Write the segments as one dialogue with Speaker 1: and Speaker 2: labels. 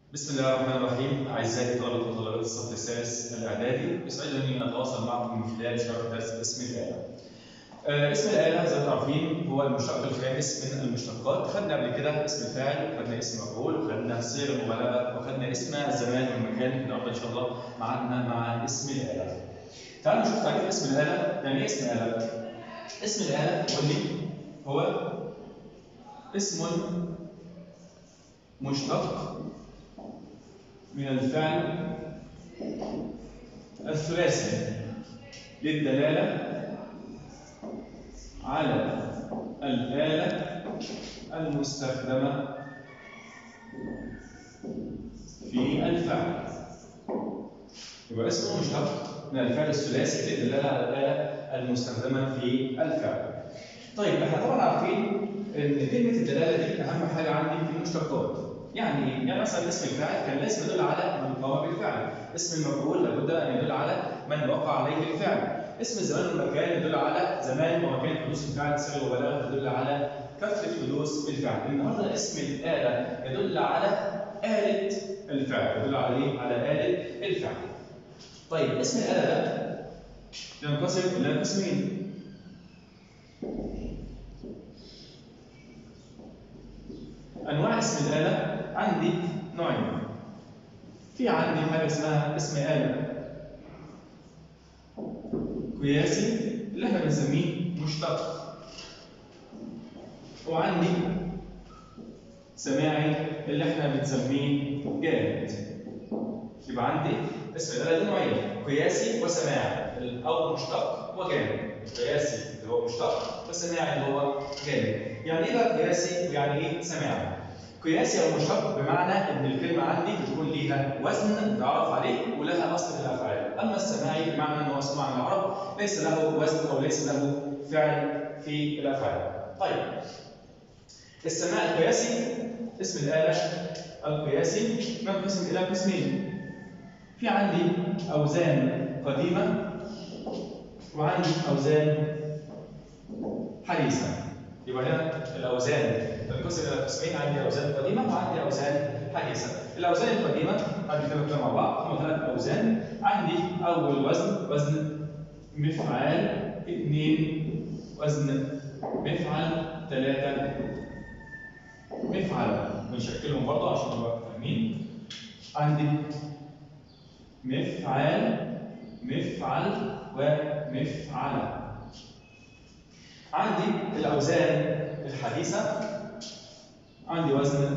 Speaker 1: بسم الله الرحمن الرحيم أعزائي طلبة وطالبات الصف السادس الإعدادي يسعدني أن أتواصل معكم من خلال شرح درس اسم الآلة. آه، اسم الآلة زي ما انتم عارفين هو المشتق الخامس من المشتقات، خدنا قبل كده اسم الفاعل وخدنا اسم مفعول وخدنا صيغ المبالغة وخدنا اسم الزمان والمكان النهارده إن شاء الله معادنا مع اسم الآلة. تعالوا نشوف تعريف اسم الآلة، يعني إيه اسم آلة؟ اسم الآلة قول لي هو اسم مشتق من الفعل الثلاثي للدلالة على الآلة المستخدمة في الفعل يبقى اسمه مشتق من الفعل الثلاثي للدلالة على الآلة المستخدمة في الفعل طيب احنا طبعا عارفين ان كلمة الدلالة دي أهم حاجة عندي في المشتقات يعني يعني مثلا اسم الفاعل كان لازم يدل على من قام بالفعل، اسم المفعول لابد ان يدل على من وقع عليه الفعل، اسم الزمان والمكان يدل على زمان ومكان حدوث الفعل، صيغه وبلاغه تدل على كثره حدوث الفعل، النهارده اسم الاله يدل على آلة الفعل، يدل على ايه؟ على آلة الفعل. طيب اسم الآلة ده ينقسم إلى قسمين. أنواع اسم الآلة عندي نوعين. في عندي حاجة اسمها اسم آلة قياسي اللي احنا بنسميه مشتق. وعندي سماعي اللي احنا بنسميه جامد. يبقى عندي اسم الآلة دي نوعين قياسي وسماعي أو مشتق وجامد. قياسي اللي هو مشتق وسماعي اللي هو جامد. يعني ايه بقى قياسي ويعني ايه سماعي؟ قياسي او مشتق بمعنى ان الكلمه عندي بتكون ليها وزن متعرف عليه ولها اصل في الافعال، اما السماعي بمعنى انه اصل عن العرب ليس له وزن او ليس له فعل في الافعال. طيب السماع القياسي اسم الاله القياسي ينقسم الى قسمين. في عندي اوزان قديمه وعندي اوزان حديثه. يبقى هنا الاوزان تنقسم الى قسمين عندي اوزان قديمه وعندي اوزان حديثه. الاوزان القديمه عندي كده كده مع بعض هم ثلاث اوزان عندي اول وزن وزن مفعال اثنين وزن مفعل ثلاثه مفعل بنشكلهم برضه عشان نبقى فاهمين. عندي مفعال مفعل ومفعله. عندي الأوزان الحديثة عندي وزن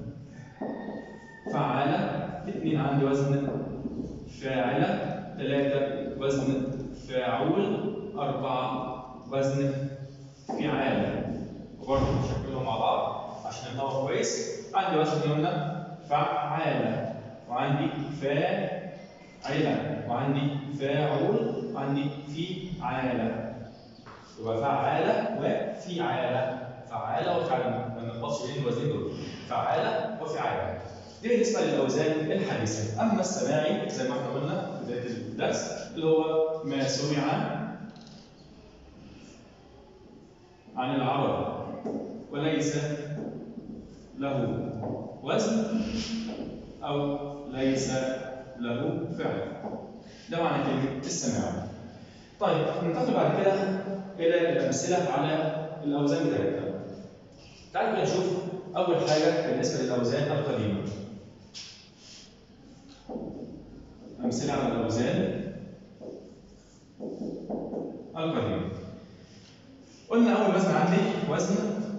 Speaker 1: فعالة اثنين عندي وزن فاعلة ثلاثة وزن فاعول أربعة وزن فعالة وبرضه نشكلهم مع بعض عشان نطور كويس عندي وزن قلنا فعالة وعندي فاعلة وعندي فاعول وعندي فعالة يبقى فعالة وفعالة فعالة وفعالة ما نخبطش بين الوزنين دول فعالة وفعالة دي بالنسبة للأوزان الحديثة أما السماعي زي ما احنا قلنا في بداية الدرس اللي هو ما سمع عن العرب وليس له وزن أو ليس له فعل ده معنى كلمة السماع طيب ننتقل بعد كده الى الامثله على الاوزان بتاعتنا. تعالوا كده نشوف اول حاجه بالنسبه للاوزان القديمه. امثله على الاوزان القديمه. قلنا اول وزن عندي وزن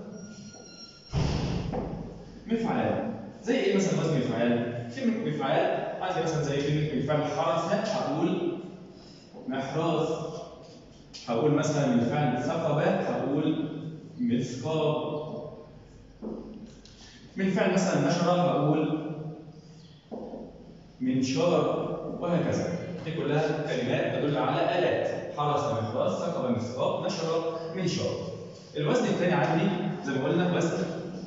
Speaker 1: مفعال. زي ايه مثلا وزن مفعال؟ كلمه مفعال عندي مثلا زي كلمه مفعال حرف هقول محراث هقول مثلا من فعل ثقب هقول مثقاب من فعل مثلا نشر هقول منشار وهكذا دي كلها كلمات تدل على آلات حرس محراث ثقب مثقاب نشر منشار الوزن الثاني عندي زي ما قلنا وزن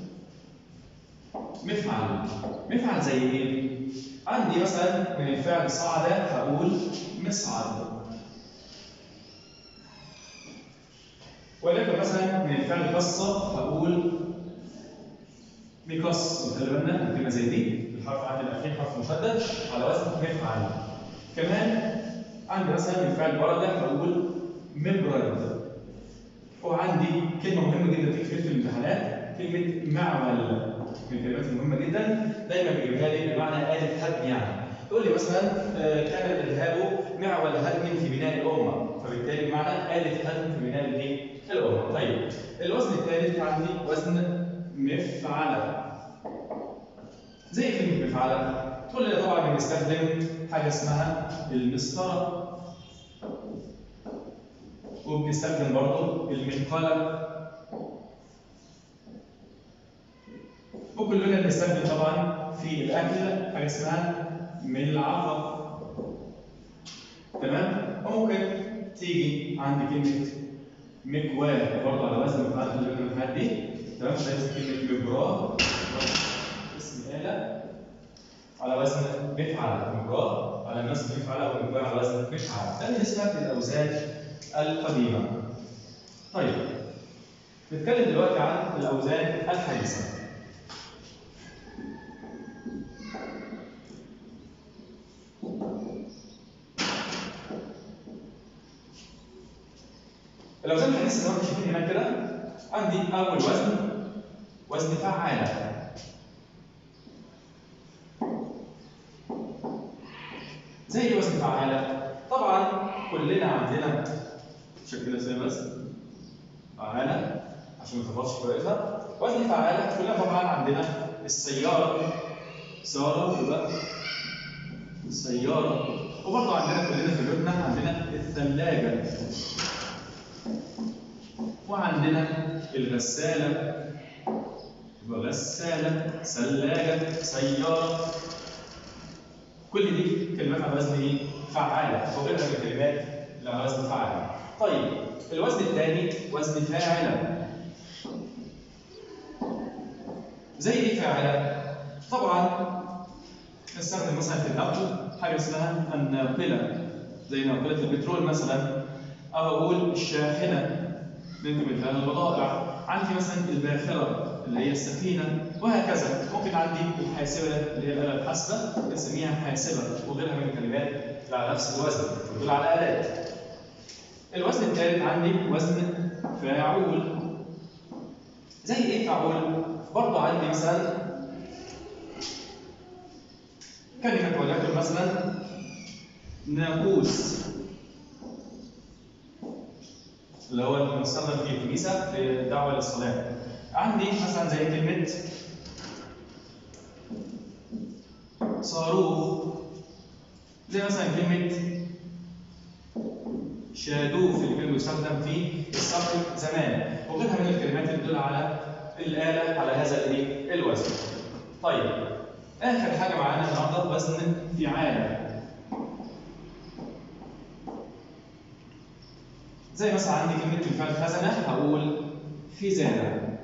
Speaker 1: مفعل مفعل زي ايه؟ عندي مثلا من الفعل صعد هقول مصعد ولكن مثلا من الفعل قص هقول مقص خلي بالنا كلمه زي دي الحرف عندي الاخير حرف مشدد على وزن مفعل كمان عندي مثلا الفعل ورد بقول مبرد وعندي كلمه مهمه جدا تيجي في الامتحانات كلمه معول من الكلمات المهمه جدا دايما بيجيبها لي بمعنى آلة هدم يعني يقول لي مثلا آه، كان الارهاب معول هدم في بناء الامه فبالتالي بمعنى آلة هدم في بناء الايه؟ الامه طيب الوزن الثالث عندي وزن مفعله زي كلمه مفعله كلنا طبعا بنستخدم حاجه اسمها المسطره وبنستخدم برضه المنقلب وكلنا بنستخدم طبعا في الاكل حاجه اسمها ملعقه تمام وممكن تيجي عند كلمه مكواه برضه على وزن مفعل في الامتحانات دي تمام زي كلمه مبراه اسم اله على وزن مفعل مبراه على وزن مفعل او مبراه على وزن مفعل ده بالنسبه للاوزان القديمه طيب نتكلم دلوقتي عن الاوزان الحديثه الاوزان الحديثه زي ما انتم شايفين هنا كده عندي اول وزن وزن فعاله زي ايه وزن فعاله طبعا كلنا عندنا شكلها زي بس فعاله عشان ما تخبطش في ورقتها وزن فعاله كلنا طبعا عندنا السياره ساره يبقى السياره وبرضه عندنا كلنا في بيوتنا عندنا الثلاجه وعندنا الغسالة يبقى غسالة ثلاجة سيارة كل دي كلمات على وزن ايه؟ فعالة وغيرها من الكلمات اللي على وزن فعالة طيب الوزن الثاني وزن فاعلة زي ايه فاعلة؟ طبعا نستخدم مثلا في النقل حاجة اسمها الناقلة زي ناقلة البترول مثلا أو أقول الشاحنة ننتج من البضائع عندي مثلا الباخرة اللي هي السفينة وهكذا ممكن عندي الحاسبة اللي هي الآلة الحاسبة بنسميها حاسبة وغيرها من الكلمات اللي على نفس الوزن دول على آلات الوزن الثالث عندي وزن فاعول زي ايه فاعول؟ برضه عندي مثلا كلمة وليكن مثلا ناقوس اللي هو المستخدم في الكنيسة في الدعوة للصلاة. عندي مثلا زي كلمة صاروخ زي مثلا كلمة شادوف اللي كان بيستخدم في الصرف زمان وغيرها من الكلمات اللي تدل على الآلة على هذا الايه؟ الوزن. طيب آخر حاجة معانا النهارده وزن فعالة. زي مثلا عندي كلمة الفعل خزنة هقول خزانة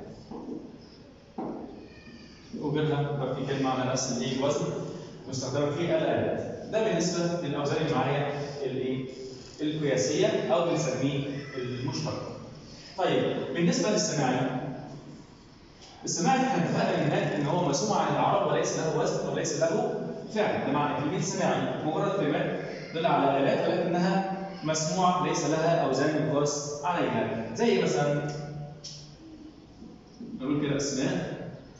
Speaker 1: وغيرها يبقى في كلمة على نفس الايه الوزن مستخدمة في الآلات ده بالنسبة للأوزان اللي معايا الايه القياسية أو بنسميه المشترك طيب بالنسبة للسماعي السماعي احنا اتفقنا من هناك ان هو مسموع عن العرب وليس له وزن وليس له فعل ده معنى كلمة سماعي مجرد كلمات تدل على آلات ولكنها مسموعة ليس لها أوزان يقاس عليها زي مثلا نقول كده أسماء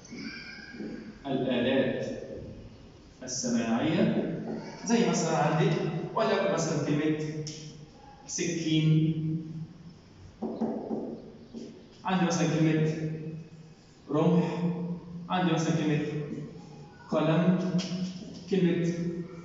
Speaker 1: الآلات السماعية زي مثلا عندي وليكن مثلا كلمة سكين عندي مثلا كلمة رمح عندي مثلا كلمة قلم كلمة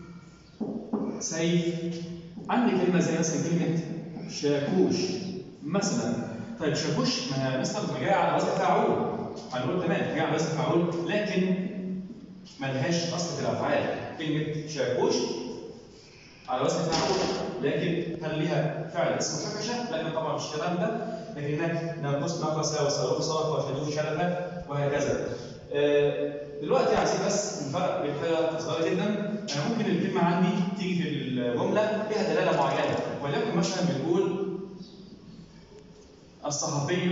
Speaker 1: سيف عندي كلمة زي مثلا كلمة شاكوش مثلا طيب شاكوش ما نستخدم جاية على وزن فاعول هنقول تمام جاية على وزن فاعول لكن ما لهاش أصل في الأفعال كلمة شاكوش على وزن فاعول لكن هل ليها فعل اسمه شكشة؟ لكن طبعا مش الكلام ده لكن هناك ناقص ناقص وصاروخ صرف وشدوه شلفة وهكذا آه، دلوقتي عايزين بس نفرق بين حاجه صغيره جدا انا ممكن الكلمه عندي تيجي في الجمله فيها دلاله معينه وليكن مثلا بنقول الصحفي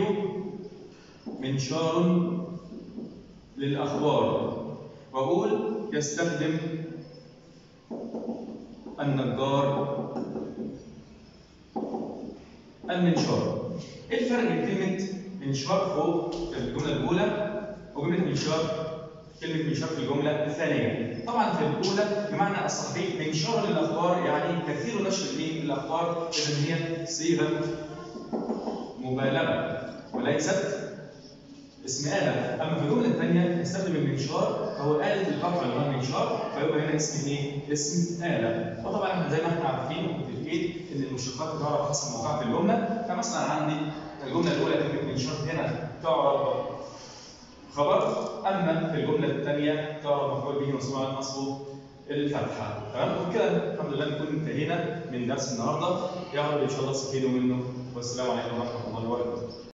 Speaker 1: منشار للاخبار واقول يستخدم النجار المنشار ايه الفرق بين كلمة منشار فوق في الجملة الأولى وجملة منشار كلمة منشار في الجملة الثانية طبعا في الأولى بمعنى الصحيح منشار للأخبار يعني كثير نشر الايه الأخبار إذا هي صيغة مبالغة وليست اسم آلة أما في الجملة الثانية نستخدم المنشار فهو آلة القطع اللي هو المنشار فيبقى هنا اسم إيه؟ اسم آلة وطبعا احنا زي ما احنا عارفين ومتفقين إن المشتقات تعرف حسب موقعها في الجملة فمثلا عندي الجملة الأولى كلمة منشار هنا تعرف خبر أما في الجملة الثانية تعرف مفعول به منصوب على نصبه الفتحة تمام وكده الحمد لله نكون انتهينا من درس النهارده يا رب إن شاء الله تستفيدوا منه والسلام عليكم ورحمة الله وبركاته